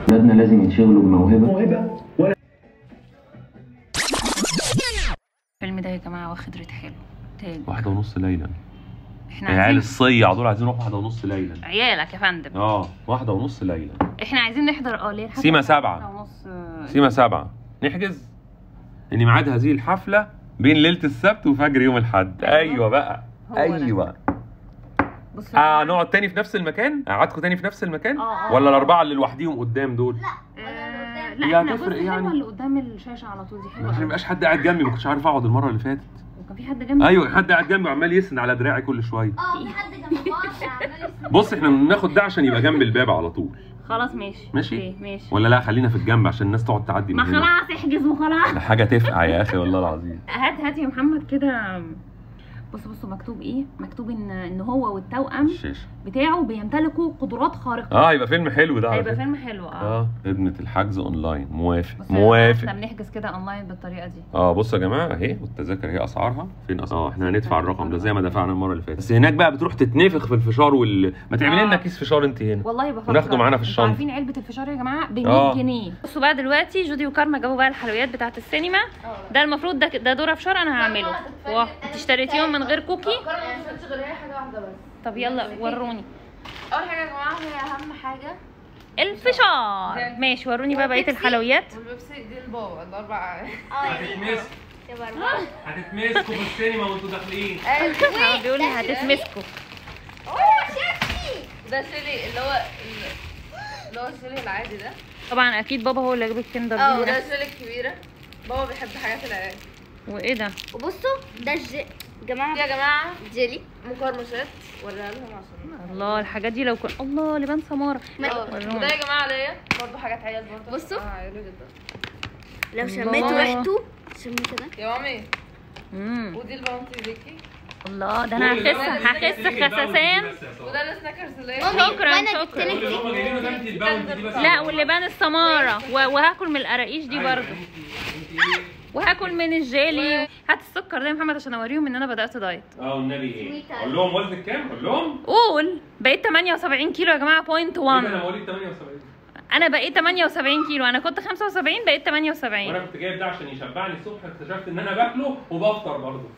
ولادنا لازم يتشغلوا بموهبة موهبه ولا الفيلم ده يا جماعه واخد ريت حلو تاني واحدة ونص ليلا احنا العيال عايزين الصيع دول عايزين نروح واحدة ونص ليلا عيالك يا فندم اه واحدة ونص ليلا احنا عايزين نحضر اه ليه الحفلة سيما الساعة سبعة. واحدة ونص آه، سيما سبعة نحجز ان ميعاد هذه الحفلة بين ليلة السبت وفجر يوم الحد أيوة. ايوه بقى هو ده. ايوه بص آه نقعد تاني في نفس المكان قعدكم تاني في نفس المكان آه، آه. ولا الاربعة اللي لوحديهم قدام دول آه، هي لا احنا هتفرق بص يعني؟ حلوه اللي قدام الشاشه على طول دي عشان حلوه ما أوي. يبقاش حد قاعد جنبي ما كنتش عارف اقعد المرة اللي فاتت وكان في حد جنبي ايوه حد قاعد جنبي وعمال يسند على دراعي كل شوية اه في حد جنب بعض عمال يسند. بص احنا بناخد ده عشان يبقى جنب الباب على طول خلاص ماشي ماشي؟ أوكي، ماشي ولا لا خلينا في الجنب عشان الناس تقعد تعدي ما من هنا خلاص احجز وخلاص ده حاجة تفقع يا اخي والله العظيم هات هات يا محمد كده بص بصوا مكتوب ايه مكتوب ان ان هو والتوأم الشاشة بتاعه بيمتلكوا قدرات خارقه اه يبقى فيلم حلو ده على هيبقى فكرة فيلم حلو اه اه خدمة الحجز اونلاين موافق بص يا جماعة، موافق احنا بنحجز كده اونلاين بالطريقه دي اه بصوا يا جماعه اهي والتذاكر اهي اسعارها فين اسعارها اه احنا هندفع الرقم ده زي ما دفعنا المره اللي فاتت بس هناك بقى بتروح تتنفخ في الفشار وال ما تعملي لنا آه. كيس فشار انت هنا والله بفكر وناخده معانا في انتوا الشنطة. عارفين علبه الفشار يا جماعه ب 100 آه. جنيه بصوا بقى دلوقتي جودي وكارما جابوا بقى الحلويات بتاعه السينما ده المفروض ده ده دور فشار انا هعمله واه انت اشتريتيهم من غير كوكي كرم ما شفتش غير هي حاجه واحده بس طب يلا وروني اول حاجه يا جماعه هي اهم حاجه الفشار ماشي وروني بقى بقيه الحلويات والبيبسي دي البابا الاربع اه دي تبقى أربعة. هتتمسكوا في السينما وانتوا داخلين هو بيقول لي هتتمسكوا اوه شفتي ده شيلي اللي هو اللي هو الشيلي العادي ده طبعا اكيد بابا هو اللي جاب الكندر اه دي وده الشيلي الكبيره بابا بيحب حاجات العلاج وايه ده وبصوا ده الج دي جماعة يا جماعه جيلي مقرمشات وريها لهم عشان الله الحاجات دي لو كن الله لبان سماره اه وروني. وده يا جماعه ليا برضه حاجات عيال برضه بصوا. اه عيال جدا لو الله. شميتوا ريحته شمي كده يا مامي امم ودي الباونتي ليكي الله ده انا هخس هخس خسسان وده السناكرز اللي هي مامي شكراً، وانا شكراً. جبت لك دي لا واللبان السماره و- وهاكل من القراقيش دي برضه وهاكل من الجيلي هات السكر ده يا محمد عشان اوريهم ان انا بدات دايت اه والنبي ايه اقول لهم وزنك كام اقول لهم قول بقيت 78 كيلو يا جماعه بوينت إيه ده، 1 انا مواليد 78 انا بقيت 78 كيلو انا كنت 75 بقيت 78 وانا كنت جايب ده عشان يشبعني الصبح اكتشفت ان انا باكله وبفطر برضه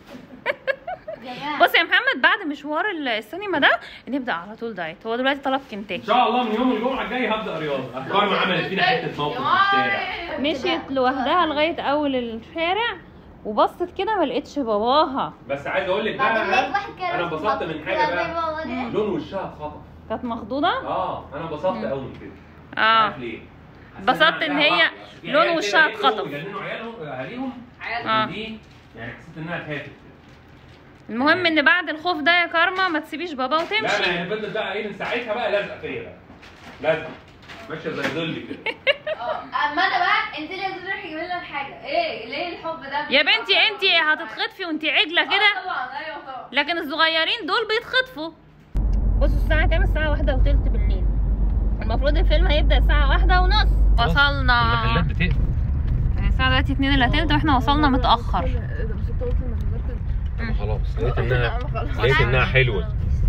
بص يا محمد بعد مشوار السينما ده نبدا على طول دايت هو دلوقتي طلب ان كنتاكي شاء الله من يوم الجمعه الجاي هبدا رياضه افكار ما عملت فينا حته موقف في الشارع مشيت لوحدها لغايه اول الشارع وبصت كده ما لقيتش باباها بس عايز اقول لك بعدين لقيت بقى واحد كده انا بس انبسطت مخطط من كده حاجه زي بقى بابا ده. لون وشها اتخطف كانت مخضوضه اه انا انبسطت قوي من كده مش اه عارف ليه حسيت اتبسطت إنها ان هي واحدة. في لون عيال وشها كده اتخطف. يجننوا عيالهم اهاليهم عيال آه. دي يعني حسيت انها خافت المهم ان بعد الخوف ده يا كارما ما تسيبيش بابا لا وتمشي لا هي فضلت بقى ايه من ساعتها بقى لازقه فيا بقى لازقه ماشيه زي ظل كده اه اما انا بقى انت اللي لازم تروحي تجيبي لنا الحاجه ايه ليه الحب ده يا بنتي انت هتتخطفي وانت عجله كده آه طبعا ايوه طبعا لكن الصغيرين دول بيتخطفوا بصوا الساعة كام؟ الساعة واحدة وتلت بالليل المفروض الفيلم هيبدأ الساعة واحدة ونص وصلنا بتقفل الساعة دلوقتي اتنين الا تلت واحنا وصلنا متأخر بس انت قلت انك غيرت خلاص لقيت انها لقيت انها حلوه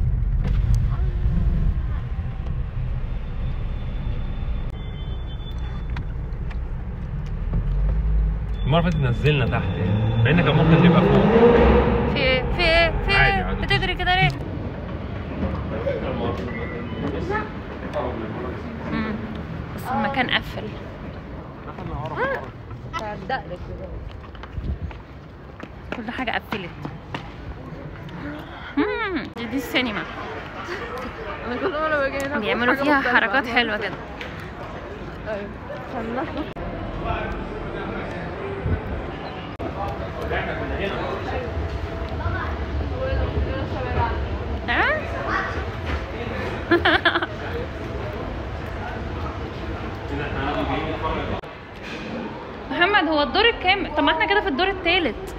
المره اللي فاتت نزلنا تحت يعني مع ان كان ممكن نبقى فوق في ايه؟ في ايه؟ في عادي، ايه؟ عادي. بتجري كده ليه؟ مم. بس المكان قفل كل حاجة قفلت مم، دي, دي السينما انا كل مره باجي هنا بقول بيعملوا حاجة فيها مختلفة. حركات حلوة كده ايوه عشان ناخد ها؟ محمد هو الدور الكام؟ طب ما احنا كده في الدور الثالث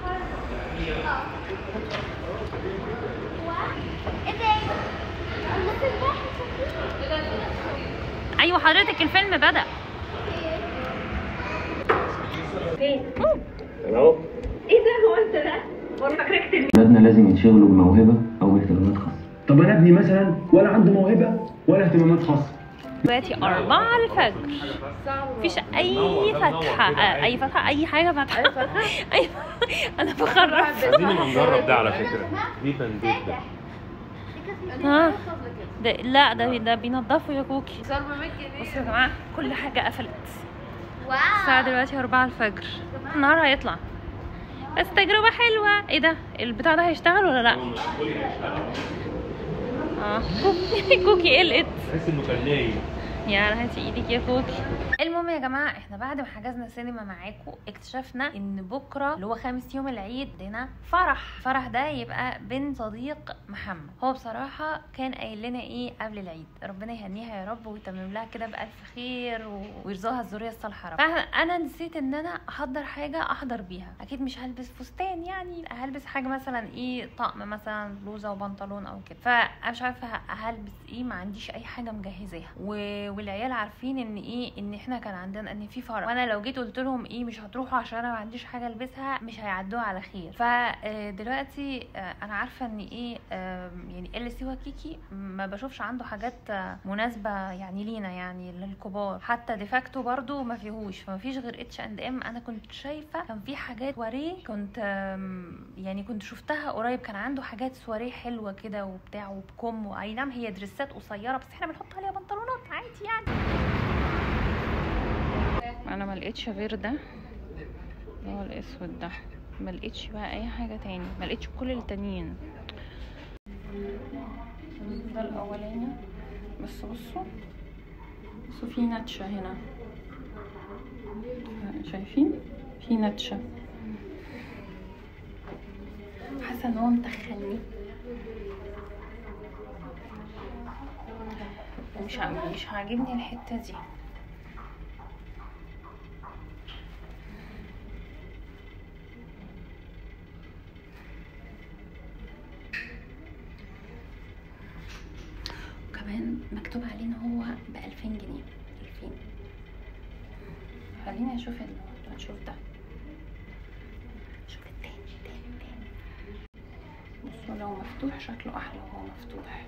ايه ده؟ الناس الواحد ايوه حضرتك الفيلم بدأ اهو ولادنا لازم يتشغلوا بموهبة أو باهتمامات خاصة طب انا ابني مثلا ولا عنده موهبه ولا اهتمامات خاصه دلوقتي أربعة الفجر مفيش أي فتحة آه، أي فتحة أي حاجة فتحة أي أنا بخرف عايزين نبقى نجرب ده على فكره دي تندوس ده ها ده لا ده ده بينضفوا يا كوكي صار ب 100 جنيه بصوا يا جماعة كل حاجة قفلت واو الساعة دلوقتي أربعة الفجر النهار هيطلع بس تجربة حلوة ايه ده البتاع ده هيشتغل ولا لا؟ اه كوكي كوكي قلقت تحس انه كان نايم يا هاتي ايدك يا كوكي المهم يا جماعه احنا بعد ما حجزنا سينما معاكم اكتشفنا ان بكره اللي هو خامس يوم العيد لنا فرح فرح ده يبقى بنت صديق محمد هو بصراحه كان قايل لنا ايه قبل العيد ربنا يهنيها يا رب ويتمم لها كده بالف خير و- ويرزقها الذريه الصالحه يا رب فانا نسيت ان انا احضر حاجه احضر بيها اكيد مش هلبس فستان يعني هلبس حاجه مثلا ايه طقم مثلا بلوزه وبنطلون او كده فانا مش عارفه هلبس ايه ما عنديش اي حاجه مجهزاها و... والعيال عارفين ان ايه ان احنا كان عندنا ان في فرح وانا لو جيت قلت لهم ايه مش هتروحوا عشان انا ما عنديش حاجه البسها مش هيعدوها على خير فدلوقتي انا عارفه ان ايه آم، يعني ال سي وكيكي ما بشوفش عنده حاجات آه، مناسبه يعني لينا يعني للكبار حتى ديفاكتو برضو ما فيهوش فما فيش غير اتش اند ام انا كنت شايفه كان في حاجات سواريه كنت آم، يعني كنت شفتها قريب كان عنده حاجات سواريه حلوه كده وبتاع وبكم واي نعم هي دريسات قصيره بس احنا بنحط عليها بنطلونات عادي يعني انا ما لقيتش غير ده اللي هو الاسود ده ما لقيتش بقى اي حاجه تاني ما لقيتش كل التانيين ده الاولاني بس بصوا بصوا في نتشه هنا شايفين في نتشه حاسه ان هو مدخلني مش ع- مش عاجبني الحته دي وكمان مكتوب عليه ان هو ب 2000 جنيه 2000 خليني اشوف ال- اشوف ده شوف التاني التاني التاني بصوا لو مفتوح شكله احلى وهو مفتوح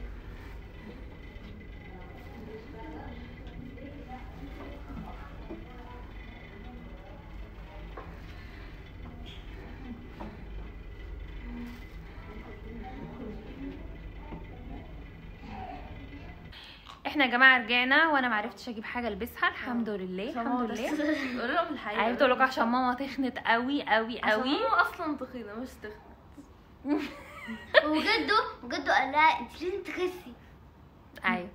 احنا يا جماعه رجعنا وانا معرفتش اجيب حاجه البسها الحمد لله الحمد لله قول لهم الحقيقه عرفت اقول لكم عشان ماما تخنت قوي قوي عشان قوي ماما اصلا تخينه مش تخن وجده وجده قال لها انت لازم تخسي ايوه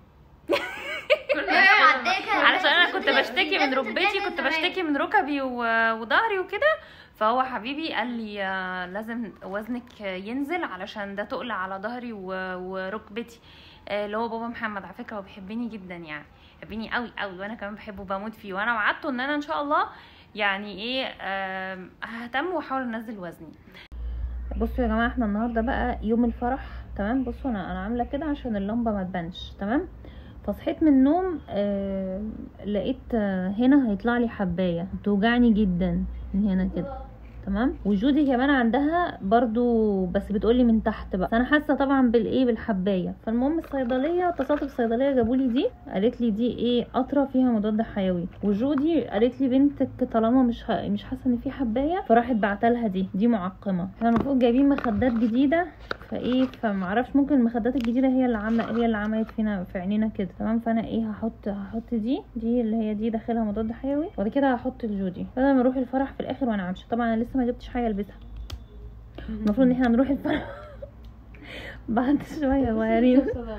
عداك علشان انا كنت بشتكي من ركبتي كنت بشتكي من ركبي و- وظهري وكده فهو حبيبي قال لي آه، لازم وزنك ينزل علشان ده تقل على ظهري و- وركبتي آه، اللي هو بابا محمد على فكره هو بيحبني جدا يعني بيحبني قوي قوي وانا كمان بحبه بموت فيه وانا وعدته ان انا ان شاء الله يعني ايه آم، ههتم واحاول انزل وزني بصوا يا جماعه احنا النهارده بقى يوم الفرح تمام بصوا انا انا عامله كده عشان اللمبه ما تبانش تمام فصحيت من النوم آه لقيت آه هنا هيطلع لي حبايه بتوجعني جدا من هنا كده تمام وجودي كمان عندها برضو بس بتقولي من تحت بقى انا حاسه طبعا بالايه بالحبايه فالمهم الصيدليه اتصلت بالصيدليه جابوا لي دي قالت لي دي ايه قطره فيها مضاد حيوي وجودي قالت لي بنتك طالما مش ه... مش حاسه ان في حبايه فراحت بعتلها دي دي معقمه احنا المفروض جايبين مخدات جديده فايه فمعرفش ممكن المخدات الجديده هي اللي عامله هي اللي عملت فينا في عينينا كده تمام فانا ايه هحط هحط دي دي اللي هي دي داخلها مضاد حيوي وبعد كده هحط الجودي بدل ما نروح الفرح في الاخر وانا عامشه طبعا انا لسه ما جبتش حاجه البسها المفروض ان احنا نروح الفرح بعد شويه صغيرين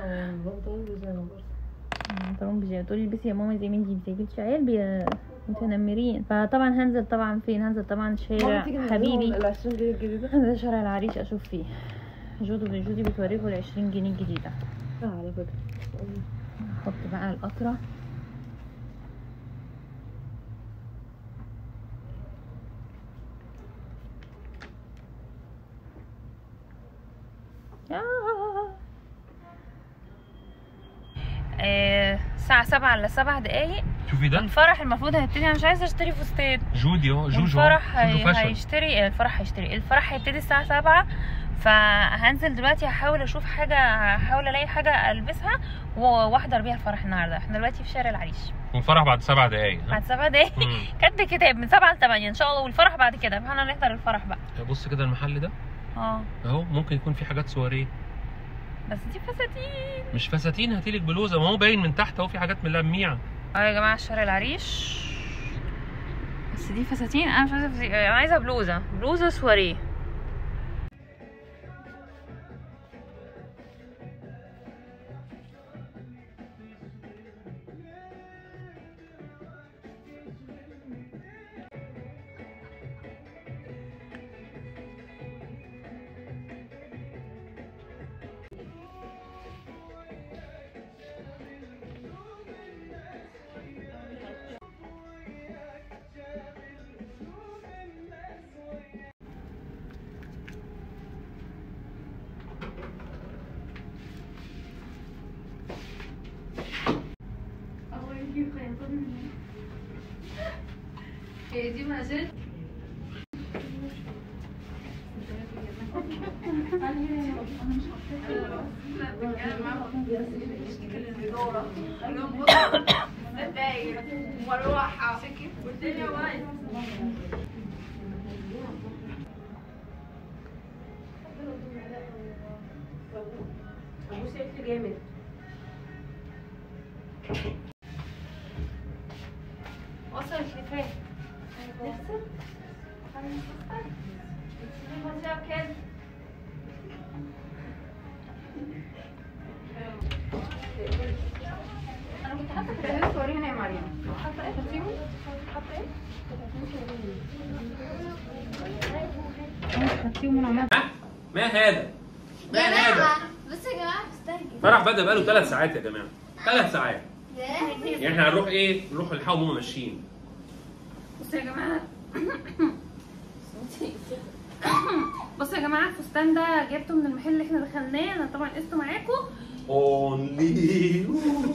بنطلون بيجامه تقولي البسي يا ماما زي ما انتي زي جبتش عيال بي- متنمرين فطبعا هنزل طبعا فين هنزل طبعا شارع حبيبي ال 20 جنيه الجديده هنزل شارع العريش اشوف فيه جودو جودي بتوريكوا ال 20 جنيه الجديده على فكره احط بقى القطره آه. آه، الساعة سبعة إلا سبع دقايق شوفي ده الفرح المفروض هيبتدي أنا مش عايزة أشتري فستان جودي اهو جوجو الفرح جوجو هي... فاشن هيشتري الفرح هيشتري الفرح هيبتدي الساعة سبعة فهنزل دلوقتي هحاول اشوف حاجه هحاول الاقي حاجه البسها و- واحضر بيها الفرح النهارده احنا دلوقتي في شارع العريش الفرح بعد سبع دقايق بعد سبع دقايق كاتب كتاب من سبعة لثمانية ان شاء الله والفرح بعد كده فاحنا نحضر الفرح بقى بص كده المحل ده اه اهو ممكن يكون في حاجات سواريه بس دي فساتين مش فساتين هاتيلك بلوزه ما هو باين من تحت اهو في حاجات من لميعه اه يا جماعه شارع العريش بس دي فساتين انا مش عايزه فساتين. انا عايزه بلوزه بلوزه سواريه هي دي ما زلت مروحة والدنيا بايظة وصل الكتاب ما هذا ما يا هذا جماعة بصوا يا جماعة بسترجل فرح بدا بقاله ثلاث ساعات يا جماعه ثلاث ساعات يا يعني احنا هنروح ايه نروح نلحقهم وهم ماشيين بصوا يا جماعه بصوا يا جماعه الفستان ده جبته من المحل اللي احنا دخلناه انا طبعا قسته معاكم اونلي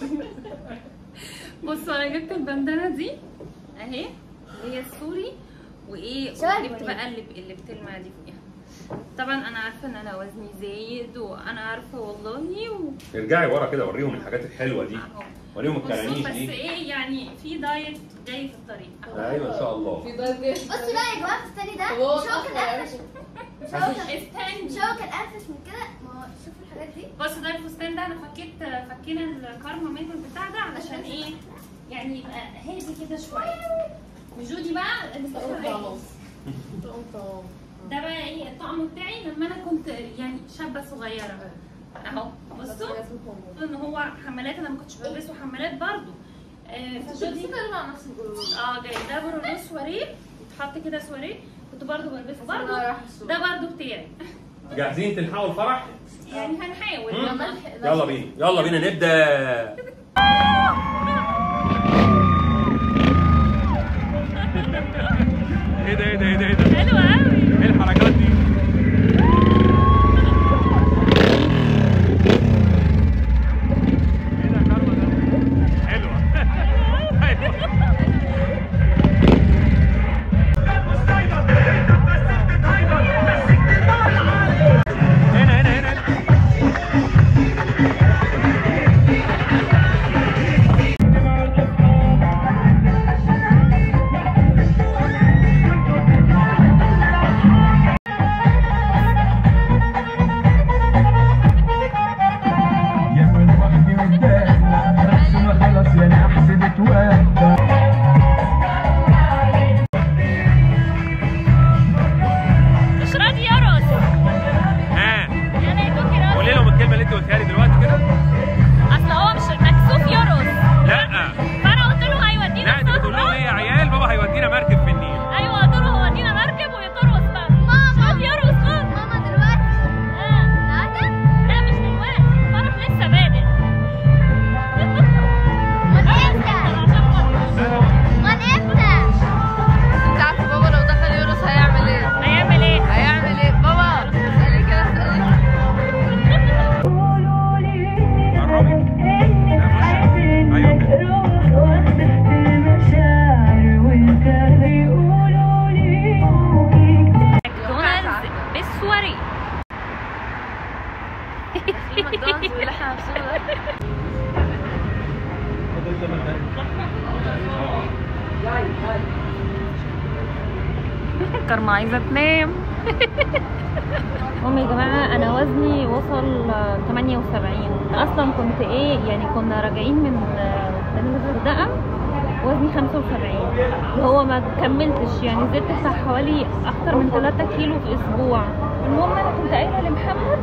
بصوا انا جبت البندانه دي اهي اللي هي السوري وايه شبه وجبت الوريد. بقى اللي اللي بتلمع دي فوقيها طبعا انا عارفه ان انا وزني زايد وانا عارفه والله و... ارجعي ورا كده وريهم الحاجات الحلوه دي اهو وريهم بصوا الكرانيش بس دي ايه يعني في دايت جاي في الطريق أهو. ايوه ان شاء الله بصوا بقى يا جماعة الثاني ده هو مش هو كان أصغر أنفش مش هو كان استني مش هو كان أنفش من كده ما هو شوفوا الحاجات دي بص ده الفستان ده انا فكيت فكينا الكارما منه البتاع ده علشان ايه يعني يبقى هادي كده شويه وجودي بقى لسه ده بقى ايه الطقم بتاعي لما انا كنت يعني شابه صغيره اهو بصوا ان هو حمالات انا ما كنتش بلبسه حمالات برضو آه فجودي اه جاي ده برونو سواريه يتحط كده سواريه كنت برضو بلبسه برضو ده برضو بتاعي جاهزين تلحقوا الفرح يعني هنحاول مم. يلا بينا يلا بينا نبدا ايه ده ايه ده ايه ده ايه ده حلو قوي ايه الحركات دي ايه ده كارما ده حلوه هنا هنا هنا Thank ماكدونالدز باللي احنا لابسينه ده كارما عايزه تنام المهم يا جماعه انا وزني وصل آه، 78 اصلا كنت ايه يعني كنا راجعين من آه، من الغردقه وزني 75 هو ما كملتش يعني زدت بتاع حوالي اكتر من 3 كيلو في اسبوع المهم انا كنت قايله لمحمد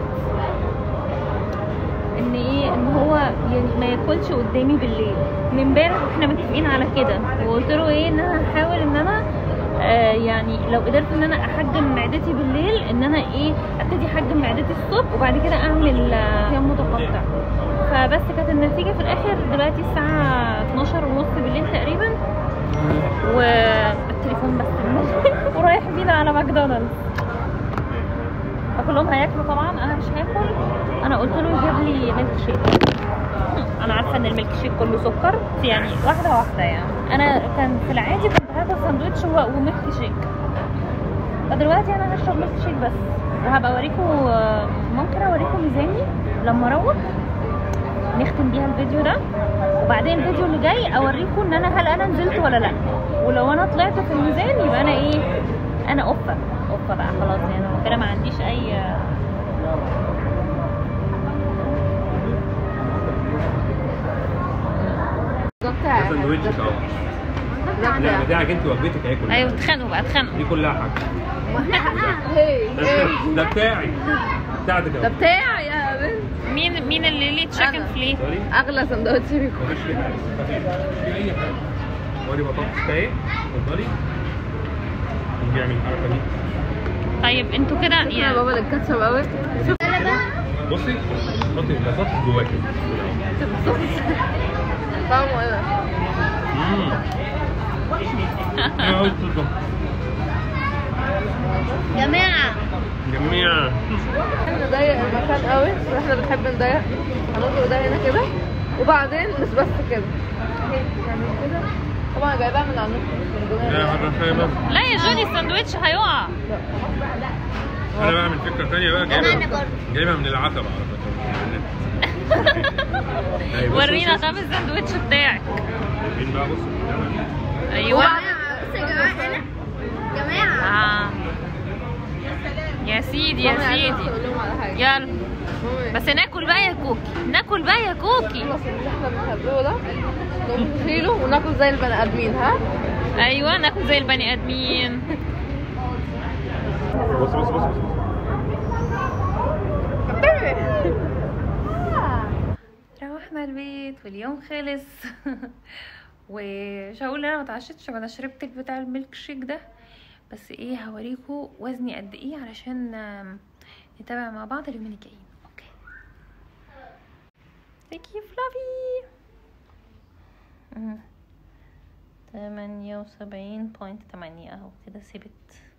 ان ايه ان هو يعني ما ياكلش قدامي بالليل من امبارح واحنا متفقين على كده وقلت له ايه ان انا هحاول ان انا آه يعني لو قدرت ان انا احجم معدتي بالليل ان انا ايه ابتدي احجم معدتي الصبح وبعد كده اعمل آه، صيام متقطع فبس كانت النتيجه في الاخر دلوقتي الساعه 12 ونص بالليل تقريبا والتليفون بس ورايح بينا على ماكدونالدز فكلهم هياكلوا طبعا انا مش هاكل انا قلت له يجيب لي ميلك شيك انا عارفه ان الميلك شيك كله سكر بس يعني واحده واحده يعني انا كان في العادي كنت هاكل ساندوتش و- وميلك شيك فدلوقتي انا هشرب ميلك شيك بس وهبقى اوريكم ممكن اوريكم ميزاني لما اروح نختم بيها الفيديو ده وبعدين الفيديو اللي جاي اوريكم ان انا هل انا نزلت ولا لا ولو انا طلعت في الميزان يبقى انا ايه انا اوفه اوفه بقى خلاص يعني أنا كده ما عنديش اي بتاعي سندوتشك اهو لا بتاعك انت وجبتك اهي كلها ايوه اتخانقوا بقى اتخانقوا دي كلها حاجه هي ده ده بتاعي بتاعتك ده اهو بتاعي يا بنت مين مين اللي ليه تشيكن أنا. فلي سوري اغلى سندوتش فيكم مفيش فيه حاجه خفيف مفيش فيه اي حاجه ودي بطاطس اهي اتفضلي نيجي نعمل الحركه دي طيب انتوا كده يا يا بابا ده الكاتشب قوي بصي حطي البطاطس جواكي طعمه ايه ده؟ امم ايه هو الصوت جماعة جميع نضيق المكان قوي عشان احنا بنحب نضيق هنقعد ده هنا كده وبعدين مش بس كده يعني كده طبعا جايباها من على النت مش من يا جوايا حاجه خايبه لا يا جودي الساندوتش هيقع انا بعمل فكره ثانيه بقى أنا جايبها برضه. جايبها من العتبه على فكره أيوة، بص، ورينا بص، بص. طب الساندوتش بتاعك مين بقى بص ايوه بصوا يا جماعة أنا جماعة آه. يا سيدي يا ماما عايزة سيدي أقول لهم على حاجة يلا ماما بس ناكل بقى يا كوكي ناكل بقى يا كوكي خلاص اللي احنا بنحبه ده نقوم نشيله وناكل زي البني ادمين ها ايوه ناكل زي البني ادمين بص بص بص بص روحنا البيت واليوم خلص ومش هقول انا ما اتعشتش انا شربت بتاع الميلك شيك ده بس ايه هوريكم وزني قد ايه علشان آم، نتابع مع بعض اليومين الجايين اوكي ثانك يو فلافي تمانية وسبعين بوينت تمانية اهو كده ثبت